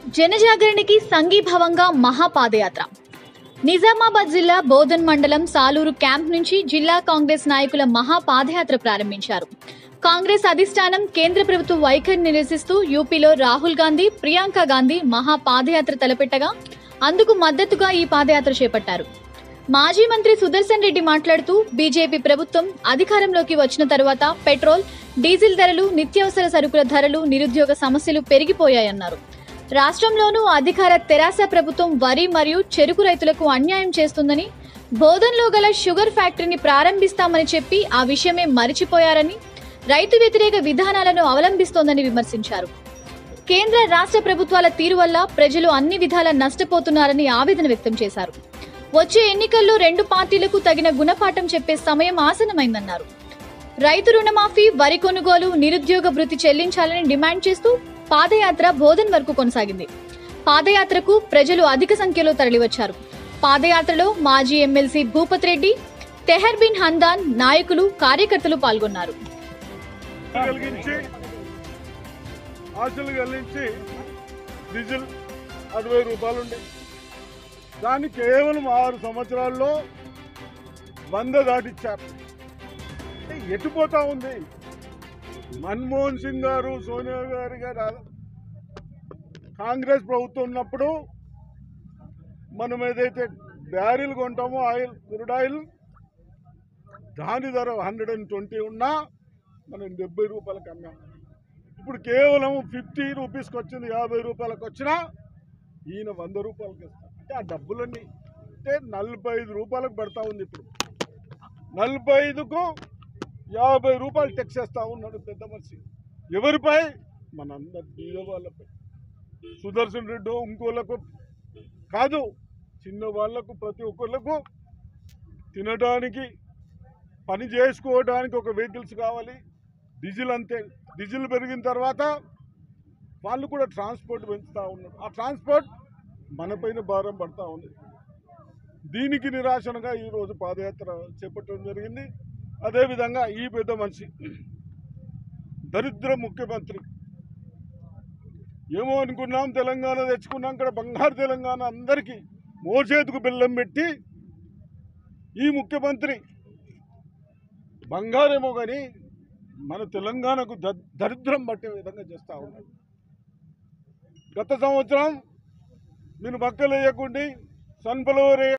జనజాగరణకి సంఘీభావంగా మహాపాదయాత్ర నిజామాబాద్ జిల్లా బోధన్ మండలం సాలూరు క్యాంప్ నుంచి జిల్లా కాంగ్రెస్ నాయకుల మహాపాదయాత్ర ప్రారంభించారు కాంగ్రెస్ అధిష్టానం కేంద్ర ప్రభుత్వ వైఖరి నిరసిస్తూ యూపీలో రాహుల్ గాంధీ ప్రియాంక గాంధీ మహాపాదయాత్ర తలపెట్టగా అందుకు మద్దతుగా ఈ పాదయాత్ర చేపట్టారు మాజీ మంత్రి సుదర్శన్ రెడ్డి మాట్లాడుతూ బీజేపీ ప్రభుత్వం అధికారంలోకి వచ్చిన తర్వాత పెట్రోల్ డీజిల్ ధరలు నిత్యావసర సరుకుల ధరలు నిరుద్యోగ సమస్యలు పెరిగిపోయాయన్నారు రాష్ట్రంలోనూ అధికార తెరాస ప్రభుత్వం వరి మరియు చెరుకు రైతులకు అన్యాయం చేస్తుందని బోధన్లో గల షుగర్ ఫ్యాక్టరీని ప్రారంభిస్తామని చెప్పి ఆ విషయమే మరిచిపోయారని రైతు వ్యతిరేక విధానాలను అవలంబిస్తోందని విమర్శించారు కేంద్ర రాష్ట్ర ప్రభుత్వాల తీరు వల్ల ప్రజలు అన్ని విధాలా నష్టపోతున్నారని ఆవేదన వ్యక్తం చేశారు వచ్చే ఎన్నికల్లో రెండు పార్టీలకు తగిన గుణపాఠం చెప్పే సమయం ఆసనమైందన్నారు రైతు రుణమాఫీ వరి కొనుగోలు నిరుద్యోగ భృతి చెల్లించాలని డిమాండ్ చేస్తూ పాదయాత్ర బోధన్ వరకు కొనసాగింది పాదయాత్రకు ప్రజలు అధిక సంఖ్యలో తరలివచ్చారు పాదయాత్రలో మాజీ ఎమ్మెల్సీ భూపత్ రెడ్డి తెహర్ బిన్ హందాన్ నాయకులు కార్యకర్తలు పాల్గొన్నారు కలిగించి ఆశలు కలిగించి డీజిల్ అరవై రూపాయలు ఉండే దాన్ని కేవలం ఆరు సంవత్సరాల్లో వంద దాటిచ్చారు అంటే ఎటుపోతా ఉంది మన్మోహన్ సింగ్ గారు సోనియా గారి గారు ఆ- కాంగ్రెస్ ప్రభుత్వం ఉన్నప్పుడు మనం ఏదైతే బ్యారిల్ కొంటామో ఆయిల్ క్రూడ్ ఆయిల్ దాని ధర హండ్రెడ్ అండ్ ట్వంటీ ఉన్నా మనం డెబ్బై రూపాయలకు అమ్మాం ఇప్పుడు కేవలం ఫిఫ్టీ రూపీస్కి వచ్చింది యాభై రూపాయలకు వచ్చినా ఈయన వంద రూపాయలకి ఇస్తాడు అంటే ఆ డబ్బులన్నీ అంటే నలభై ఐదు రూపాయలకు పడతా ఉంది ఇప్పుడు నలభై ఐదుకు యాభై రూపాయలు టెక్స్ వేస్తా ఉన్నాడు పెద్ద మనిషి ఎవరిపై మనందరి బీద వాళ్ళపై సుదర్శన్ రెడ్డి ఇంకోళ్ళకు కాదు చిన్న వాళ్ళకు ప్రతి ఒక్కళ్ళకు తినడానికి పని చేసుకోవడానికి ఒక వెహికల్స్ కావాలి డీజిల్ అంతే డీజిల్ పెరిగిన తర్వాత వాళ్ళు కూడా ట్రాన్స్పోర్ట్ పెంచుతూ ఉన్నారు ఆ ట్రాన్స్పోర్ట్ మనపైన భారం పడతా ఉంది దీనికి నిరాశనగా ఈరోజు పాదయాత్ర చేపట్టడం జరిగింది అదేవిధంగా ఈ పెద్ద మనిషి దరిద్ర ముఖ్యమంత్రి ఏమో అనుకున్నాం తెలంగాణ తెచ్చుకున్నాం ఇక్కడ బంగారు తెలంగాణ అందరికీ మోచేతుకు బెల్లం పెట్టి ఈ ముఖ్యమంత్రి బంగారేమో కానీ మన తెలంగాణకు ద- దరిద్రం పట్టే విధంగా చేస్తూ ఉన్నాడు గత సంవత్సరం మీరు మక్కలు వేయకుండి సన్ఫ్లవర్